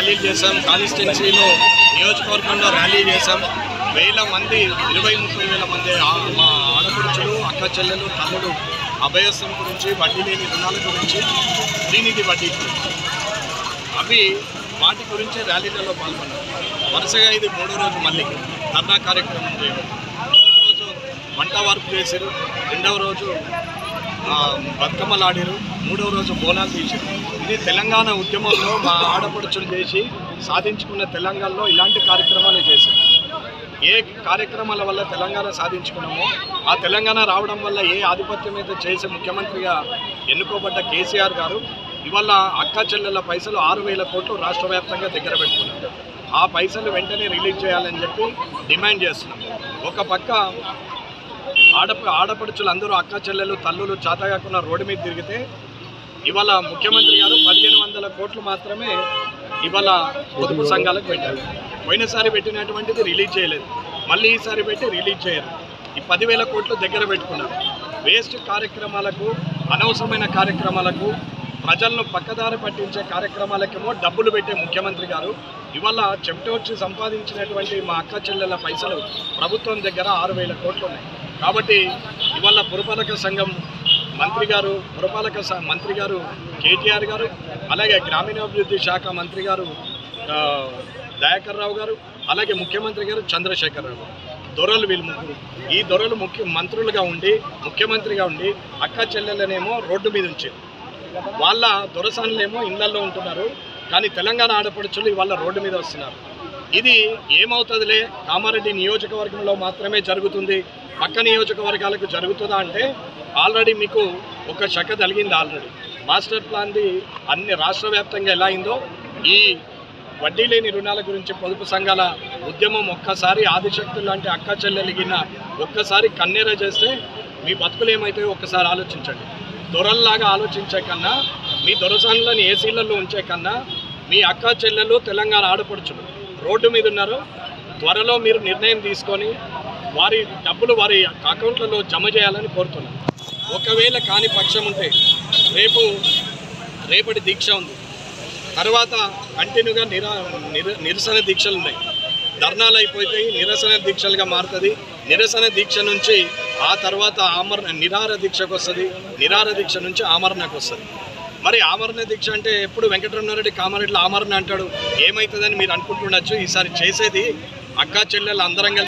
ర్యాలీలు చేశాం కాన్స్టిట్యున్సీలో నియోజకవర్గంలో ర్యాలీ చేశాం వేల మంది ఇరవై ముప్పై వేల మంది ఆ- మా ఆడపడుచులు అక్క చెల్లెలు తమ్ముడు అభయస్థం గురించి వడ్డీ లేని రుణాల గురించి శ్రీనిధి వడ్డీ గురించి అవి వాటి గురించి ర్యాలీలలో పాల్గొన్నారు వరుసగా ఇది మూడో రోజు మళ్ళీ ధర్నా కార్యక్రమం చేయడం మొదటి రోజు వంట వర్క్ చేశారు రెండవ రోజు ఆ, బతుకమ్మలు ఆడారు మూడవ రోజు బోనాలు తీశారు ఇది తెలంగాణ ఉద్యమంలో మా ఆడపడుచులు చేసి సాధించుకున్న తెలంగాణలో ఇలాంటి కార్యక్రమాలు చేశారు ఏ కార్యక్రమాల వల్ల తెలంగాణ సాధించుకున్నామో ఆ తెలంగాణ రావడం వల్ల ఏ ఆధిపత్యం అయితే చేసే ముఖ్యమంత్రిగా ఎన్నుకోబడ్డ కేసీఆర్ గారు ఇవాళ అక్క చెల్లెళ్ళ పైసలు ఆరు వేల కోట్లు రాష్ట్ర వ్యాప్తంగా దగ్గర పెట్టుకున్నారు ఆ పైసలు వెంటనే రిలీజ్ చేయాలని చెప్పి డిమాండ్ చేస్తున్నాం ఒక పక్క ఆడ ఆడపడుచులు అందరూ అక్క చెల్లెలు తల్లులు చాతగాకున్న రోడ్డు మీద తిరిగితే ఇవాళ ముఖ్యమంత్రి గారు పదిహేను వందల కోట్లు మాత్రమే ఇవాళ పొదుపు సంఘాలకు పెట్టారు పోయినసారి పెట్టినటువంటిది రిలీజ్ చేయలేదు మళ్ళీ ఈసారి పెట్టి రిలీజ్ చేయరు ఈ పదివేల కోట్లు దగ్గర పెట్టుకున్నారు వేస్ట్ కార్యక్రమాలకు అనవసరమైన కార్యక్రమాలకు ప్రజలను పక్కదారి పట్టించే కార్యక్రమాలకేమో డబ్బులు పెట్టే ముఖ్యమంత్రి గారు ఇవాళ చెమట వచ్చి సంపాదించినటువంటి మా అక్క చెల్లెల పైసలు ప్రభుత్వం దగ్గర ఆరు వేల కోట్లు ఉన్నాయి కాబట్టి ఇవాళ పురపాలక సంఘం మంత్రి గారు పురపాలక స- మంత్రి గారు కేటీఆర్ గారు అలాగే గ్రామీణాభివృద్ధి శాఖ మంత్రి గారు ఆ, దయాకర్ రావు గారు అలాగే ముఖ్యమంత్రి గారు చంద్రశేఖర్ రావు గారు దొరలు వీళ్ళు ముగ్గురు ఈ దొరలు ముఖ్య మంత్రులుగా ఉండి ముఖ్యమంత్రిగా ఉండి అక్క చెల్లెలనేమో రోడ్డు మీద ఉంచారు వాళ్ళ దొరసానులేమో ఇళ్లలో ఉంటున్నారు కానీ తెలంగాణ ఆడపడుచులు ఇవాళ రోడ్డు మీద వస్తున్నారు ఇది ఏమవుతుందిలే కామారెడ్డి నియోజకవర్గంలో మాత్రమే జరుగుతుంది పక్క నియోజకవర్గాలకు జరుగుతుందా అంటే ఆల్రెడీ మీకు ఒక శక తగిలింది ఆల్రెడీ మాస్టర్ ప్లాన్ది అన్ని రాష్ట్ర వ్యాప్తంగా ఎలా అయిందో ఈ వడ్డీ లేని రుణాల గురించి పొదుపు సంఘాల ఉద్యమం ఒక్కసారి ఆదిశక్తులు లాంటి అక్క చెల్లెలిగిన ఒక్కసారి కన్నెర చేస్తే మీ బతుకులు ఏమైతాయో ఒక్కసారి ఆలోచించండి దొరల్లాగా ఆలోచించే కన్నా మీ దొరసానులను ఏసీలలో ఉంచే కన్నా మీ అక్క చెల్లెలు తెలంగాణ ఆడపడుచులు రోడ్డు మీద ఉన్నారు త్వరలో మీరు నిర్ణయం తీసుకొని వారి డబ్బులు వారి అకౌంట్లలో జమ చేయాలని కోరుతున్నాను ఒకవేళ కాని పక్షం ఉంటే రేపు రేపటి దీక్ష ఉంది తర్వాత కంటిన్యూగా నిరా నిర- నిరసన దీక్షలు ఉన్నాయి ధర్నాలు అయిపోతాయి నిరసన దీక్షలుగా మారుతుంది నిరసన దీక్ష నుంచి ఆ తర్వాత ఆమరణ నిరార దీక్షకు వస్తుంది నిరార దీక్ష నుంచి ఆమరణకు వస్తుంది మరి ఆమరణ దీక్ష అంటే ఎప్పుడు వెంకటరమణారెడ్డి కామారెడ్డిలో ఆమరణ అంటాడు ఏమవుతుందని మీరు అనుకుంటుండొచ్చు ఈసారి చేసేది అక్కా చెల్లెలు అందరం కలిసి